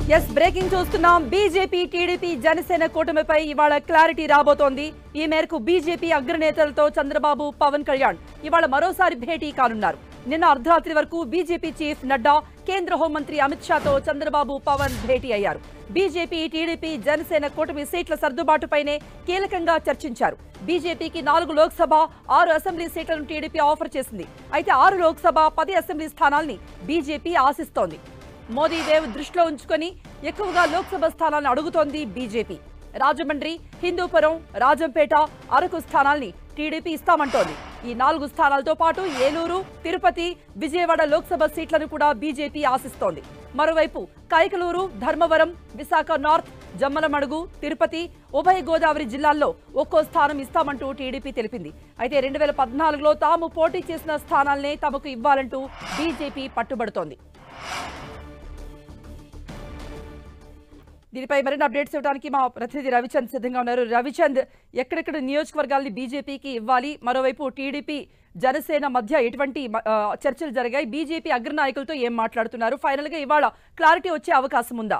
Yes breaking చూస్తున్నాం BJP TDP Janasena కూటమిపై ఇవాళ క్లారిటీ రాబోతోంది ఈ మేరకు బీజేపీ అగ్రనేతలతో చంద్రబాబు పవన్ కళ్యాణ్ ఇవాళ మరోసారి భేటీ కానున్నారు నిన్న అర్ధరాత్రి వరకు బీజేపీ చీఫ్ నడ్డా కేంద్ర హోంమంత్రి అమిత్ షాతో చంద్రబాబు పవన్ భేటీ అయ్యారు బీజేపీ టీడీపీ జనసేన కూటమి సీట్ల సర్దుబాటుపైనే కీలకంగా చర్చించారు బీజేపీకి నాలుగు లోక్సభ ఆరు అసెంబ్లీ సీట్లను టీడీపీ ఆఫర్ చేసింది అయితే ఆరు లోక్సభ పది అసెంబ్లీ స్థానాల్ని బీజేపీ ఆశిస్తోంది మోదీ వేవ్ దృష్టిలో ఉంచుకొని ఎక్కువగా లోక్సభ స్థానాలను అడుగుతోంది బీజేపీ రాజమండ్రి హిందూపురం రాజంపేట అరకు స్థానాల్ని టీడీపీ ఇస్తామంటోంది ఈ నాలుగు స్థానాలతో పాటు ఏలూరు తిరుపతి విజయవాడ లోక్సభ సీట్లను కూడా బీజేపీ ఆశిస్తోంది మరోవైపు కైకలూరు ధర్మవరం విశాఖ నార్త్ జమ్మలమడుగు తిరుపతి ఉభయ గోదావరి జిల్లాల్లో ఒక్కో స్థానం ఇస్తామంటూ టీడీపీ తెలిపింది అయితే రెండు వేల పద్నాలుగులో తాము పోటీ చేసిన స్థానాలనే తమకు ఇవ్వాలంటూ బీజేపీ పట్టుబడుతోంది దీనిపై మరిన్ని అప్డేట్స్ ఇవ్వడానికి మా ప్రతినిధి రవిచంద్ సిద్ధంగా ఉన్నారు రవిచంద్ ఎక్కడెక్కడ నియోజకవర్గాల్ని బీజేపీకి ఇవ్వాలి మరోవైపు టీడీపీ జనసేన మధ్య ఎటువంటి ఆ, చర్చలు జరిగాయి బీజేపీ అగ్రనాయకులతో ఏం మాట్లాడుతున్నారు ఫైనల్ గా ఇవాళ క్లారిటీ వచ్చే అవకాశం ఉందా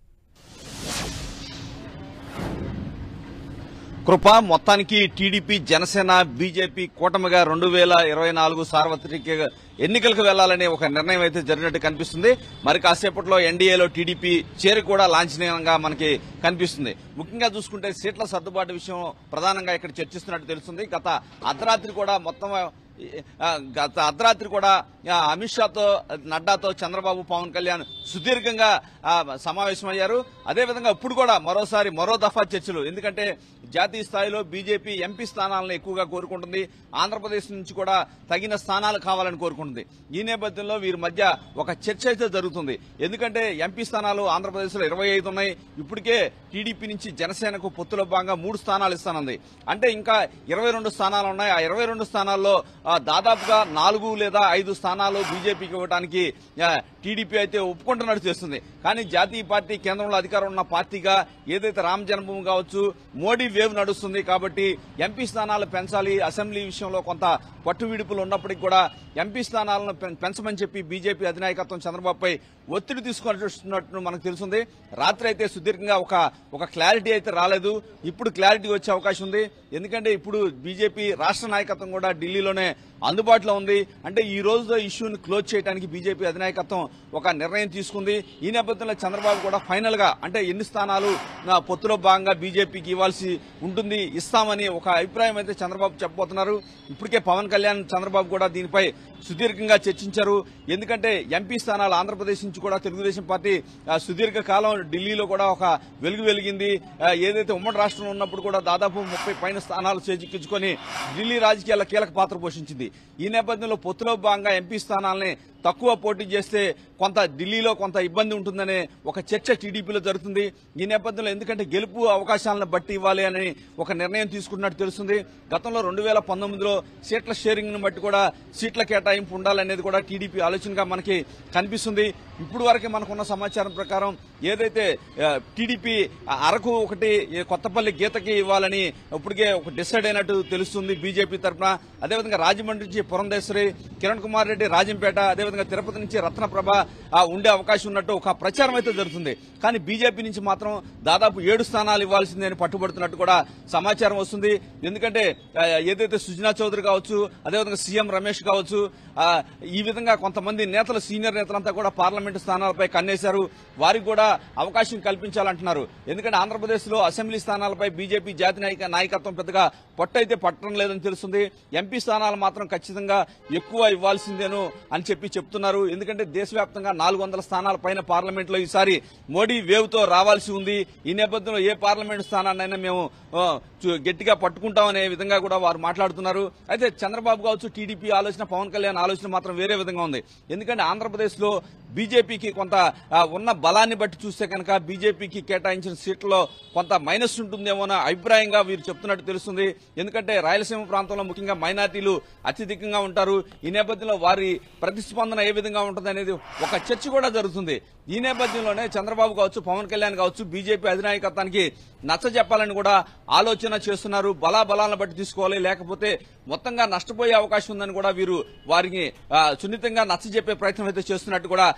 కృప మొత్తానికి టీడీపీ జనసేన బీజేపీ కూటమిగా రెండు వేల ఇరవై నాలుగు సార్వత్రిక ఎన్నికలకు వెళ్లాలనే ఒక నిర్ణయం అయితే జరిగినట్టు కనిపిస్తుంది మరి కాసేపట్లో ఎన్డీఏలో టీడీపీ చేరి కూడా లాంఛనీయంగా మనకి కనిపిస్తుంది ముఖ్యంగా చూసుకుంటే సీట్ల సర్దుబాటు విషయం ప్రధానంగా ఇక్కడ చర్చిస్తున్నట్టు తెలుస్తుంది గత అర్ధరాత్రి కూడా మొత్తం ఆ, గత అర్ధరాత్రి కూడా ఆ, అమిత్ షాతో నడ్డాతో చంద్రబాబు పవన్ కళ్యాణ్ సుదీర్ఘంగా ఆ, సమావేశమయ్యారు అదేవిధంగా ఇప్పుడు కూడా మరోసారి మరో దఫా చర్చలు ఎందుకంటే జాతీయ స్థాయిలో బీజేపీ ఎంపీ స్థానాలను ఎక్కువగా కోరుకుంటుంది ఆంధ్రప్రదేశ్ నుంచి కూడా తగిన స్థానాలు కావాలని కోరుకుంటుంది ఈ నేపథ్యంలో వీరి మధ్య ఒక చర్చ అయితే జరుగుతుంది ఎందుకంటే ఎంపీ స్థానాలు ఆంధ్రప్రదేశ్లో ఇరవై ఐదు ఉన్నాయి ఇప్పటికే టీడీపీ నుంచి జనసేనకు పొత్తులో భాగంగా మూడు స్థానాలు ఇస్తానంది అంటే ఇంకా ఇరవై రెండు స్థానాలు ఉన్నాయి ఆ ఇరవై రెండు స్థానాల్లో ఆ, దాదాపుగా నాలుగు లేదా ఐదు స్థానాలు బీజేపీకి ఇవ్వడానికి ఆ, టీడీపీ అయితే ఒప్పుకుంటున్నట్టు చేస్తుంది కానీ జాతీయ పార్టీ కేంద్రంలో అధికారం ఉన్న పార్టీగా ఏదైతే రామ జన్మభూమి కావచ్చు మోడీ వేవ్ నడుస్తుంది కాబట్టి ఎంపీ స్థానాలు పెంచాలి అసెంబ్లీ విషయంలో కొంత పట్టు విడుపులు ఉన్నప్పటికీ కూడా ఎంపీ స్థానాలను పెం- పెంచమని చెప్పి బీజేపీ అధినాయకత్వం చంద్రబాబుపై ఒత్తిడి తీసుకొస్తున్నట్టు మనకు తెలుస్తుంది రాత్రి అయితే సుదీర్ఘంగా ఒక ఒక క్లారిటీ అయితే రాలేదు ఇప్పుడు క్లారిటీ వచ్చే అవకాశం ఉంది ఎందుకంటే ఇప్పుడు బీజేపీ రాష్ట్ర నాయకత్వం కూడా ఢిల్లీలోనే అందుబాటులో ఉంది అంటే ఈ రోజు ఇష్యూని క్లోజ్ చేయడానికి బీజేపీ అధినాయకత్వం ఒక నిర్ణయం తీసుకుంది ఈ నేపథ్యంలో చంద్రబాబు కూడా ఫైనల్ గా అంటే ఎన్ని స్థానాలు నా పొత్తులో భాగంగా బీజేపీకి ఇవ్వాల్సి ఉంటుంది ఇస్తామని ఒక అభిప్రాయం అయితే చంద్రబాబు చెప్పబోతున్నారు ఇప్పటికే పవన్ కళ్యాణ్ చంద్రబాబు కూడా దీనిపై సుదీర్ఘంగా చర్చించారు ఎందుకంటే ఎంపీ స్థానాలు ఆంధ్రప్రదేశ్ నుంచి కూడా తెలుగుదేశం పార్టీ ఆ, సుదీర్ఘ కాలం ఢిల్లీలో కూడా ఒక వెలుగు వెలిగింది ఆ, ఏదైతే ఉమ్మడి రాష్ట్రంలో ఉన్నప్పుడు కూడా దాదాపు ముప్పై పైన స్థానాలు చేజిక్కించుకొని ఢిల్లీ రాజకీయాల్లో కీలక పాత్ర పోషించింది ఈ నేపథ్యంలో పొత్తులో భాగంగా ఎంపీ స్థానాల్ని తక్కువ పోటీ చేస్తే కొంత ఢిల్లీలో కొంత ఇబ్బంది ఉంటుందనే ఒక చర్చ టీడీపీలో జరుగుతుంది ఈ నేపథ్యంలో ఎందుకంటే గెలుపు అవకాశాలను బట్టి ఇవ్వాలి అని ఒక నిర్ణయం తీసుకున్నట్టు తెలుస్తుంది గతంలో రెండు వేల పంతొమ్మిదిలో సీట్ల షేరింగ్ ను బట్టి కూడా సీట్ల కేటాయింపు ఉండాలనేది కూడా టీడీపీ ఆలోచనగా మనకి కనిపిస్తుంది ఇప్పుడు వరకు మనకున్న సమాచారం ప్రకారం ఏదైతే ఆ, టీడీపీ అరకు ఒకటి ఈ కొత్తపల్లి గీతకి ఇవ్వాలని ఇప్పటికే ఒక డిసైడ్ అయినట్టు తెలుస్తుంది బీజేపీ తరఫున అదేవిధంగా రాజమండ్రి నుంచి పురంధేశ్వరి కిరణ్ కుమార్ రెడ్డి రాజంపేట అదేవిధంగా తిరుపతి నుంచి రత్నప్రభ ఆ, ఉండే అవకాశం ఉన్నట్టు ఒక ప్రచారం అయితే జరుగుతుంది కానీ బీజేపీ నుంచి మాత్రం దాదాపు ఏడు స్థానాలు ఇవ్వాల్సిందే అని పట్టుబడుతున్నట్టు కూడా సమాచారం వస్తుంది ఎందుకంటే ఆ, ఏదైతే సుజనా చౌదరి కావచ్చు అదేవిధంగా సీఎం రమేష్ కావచ్చు ఆ, ఈ విధంగా కొంతమంది నేతలు సీనియర్ నేతలంతా కూడా పార్లమెంటు స్థానాలపై కన్నేశారు వారికి కూడా అవకాశం కల్పించాలంటున్నారు ఎందుకంటే ఆంధ్రప్రదేశ్ లో అసెంబ్లీ స్థానాలపై బీజేపీ జాతీయ నాయక నాయకత్వం పెద్దగా పట్టయితే పట్టడం లేదని తెలుస్తుంది ఎంపీ స్థానాలు మాత్రం ఖచ్చితంగా ఎక్కువ ఇవ్వాల్సిందేను అని చెప్పి చెప్తున్నారు ఎందుకంటే దేశవ్యాప్తంగా నాలుగు వందల స్థానాల పైన పార్లమెంట్ లో ఈసారి మోడీ వేవ్ తో రావాల్సి ఉంది ఈ నేపథ్యంలో ఏ పార్లమెంట్ స్థానాన్నైనా మేము ఆ, చు- గట్టిగా పట్టుకుంటామనే విధంగా కూడా వారు మాట్లాడుతున్నారు అయితే చంద్రబాబు కావచ్చు టీడీపీ ఆలోచన పవన్ కళ్యాణ్ ఆలోచన మాత్రం వేరే విధంగా ఉంది ఎందుకంటే ఆంధ్రప్రదేశ్ లో బీజేపీకి కొంత ఆ, ఉన్న బలాన్ని బట్టి చూస్తే కనుక బీజేపీకి కేటాయించిన సీట్లలో కొంత మైనస్ ఉంటుందేమో అన్న అభిప్రాయంగా వీరు చెప్తున్నట్టు తెలుస్తుంది ఎందుకంటే రాయలసీమ ప్రాంతంలో ముఖ్యంగా మైనార్టీలు అత్యధికంగా ఉంటారు ఈ నేపథ్యంలో వారి ప్రతిస్పందన ఏ విధంగా ఉంటుంది అనేది ఒక చర్చ కూడా జరుగుతుంది ఈ నేపథ్యంలోనే చంద్రబాబు కావచ్చు పవన్ కళ్యాణ్ కావచ్చు బీజేపీ అధినాయకత్వానికి నచ్చ చెప్పాలని కూడా ఆలోచన చేస్తున్నారు బలా బలాలను బట్టి తీసుకోవాలి లేకపోతే మొత్తంగా నష్టపోయే అవకాశం ఉందని కూడా వీరు వారికి ఆ, సున్నితంగా నచ్చ చెప్పే ప్రయత్నం అయితే చేస్తున్నట్టు కూడా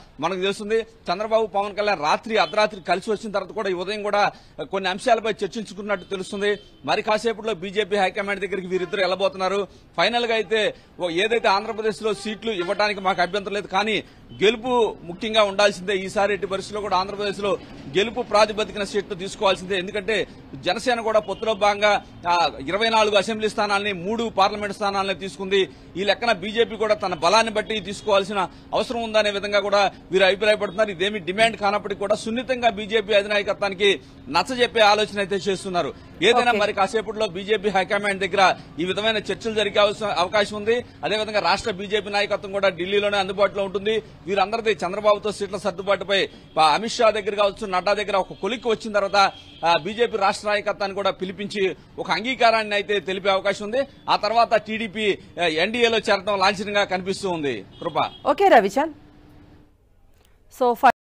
మనకు తెలుస్తుంది చంద్రబాబు పవన్ కళ్యాణ్ రాత్రి అర్ధరాత్రి కలిసి వచ్చిన తర్వాత కూడా ఈ ఉదయం కూడా కొన్ని అంశాలపై చర్చించుకున్నట్టు తెలుస్తుంది మరి కాసేపట్లో బీజేపీ హైకమాండ్ దగ్గరికి వీరిద్దరు వెళ్ళబోతున్నారు ఫైనల్ గా అయితే ఓ ఏదైతే ఆంధ్రప్రదేశ్ లో సీట్లు ఇవ్వడానికి మాకు అభ్యంతరం లేదు కానీ గెలుపు ముఖ్యంగా ఉండాల్సిందే ఈసారి ఎట్టి పరిస్థితుల్లో కూడా ఆంధ్రప్రదేశ్ లో గెలుపు ప్రాతిపదికన సీట్లు తీసుకోవాల్సిందే ఎందుకంటే జనసేన కూడా పొత్తులో భాగంగా ఇరవై నాలుగు అసెంబ్లీ స్థానాలని మూడు పార్లమెంట్ స్థానాలని తీసుకుంది ఈ లెక్కన బీజేపీ కూడా తన బలాన్ని బట్టి తీసుకోవాల్సిన అవసరం ఉందనే విధంగా కూడా వీరు అభిప్రాయపడుతున్నారు ఇదేమి డిమాండ్ కానప్పటికీ కూడా సున్నితంగా బీజేపీ అధినాయకత్వానికి నచ్చజెప్పే ఆలోచన అయితే చేస్తున్నారు ఏదైనా Okay. మరి కాసేపట్లో బీజేపీ హైకమాండ్ దగ్గర ఈ విధమైన చర్చలు జరిగే అవస- అవకాశం ఉంది అదేవిధంగా రాష్ట్ర బీజేపీ నాయకత్వం కూడా ఢిల్లీలోనే అందుబాటులో ఉంటుంది వీరందరిది చంద్రబాబుతో సీట్ల సర్దుబాటుపై ఆ, అమిత్ షా దగ్గర కావచ్చు నడ్డా దగ్గర ఒక కొలిక్కి వచ్చిన తర్వాత ఆ, బీజేపీ రాష్ట్ర నాయకత్వాన్ని కూడా పిలిపించి ఒక అంగీకారాన్ని అయితే తెలిపే అవకాశం ఉంది ఆ తర్వాత టీడీపీ ఎన్డీఏలో చేరడం లాంఛనంగా కనిపిస్తూ ఉంది కృప ఓకే రవిచంద్ సో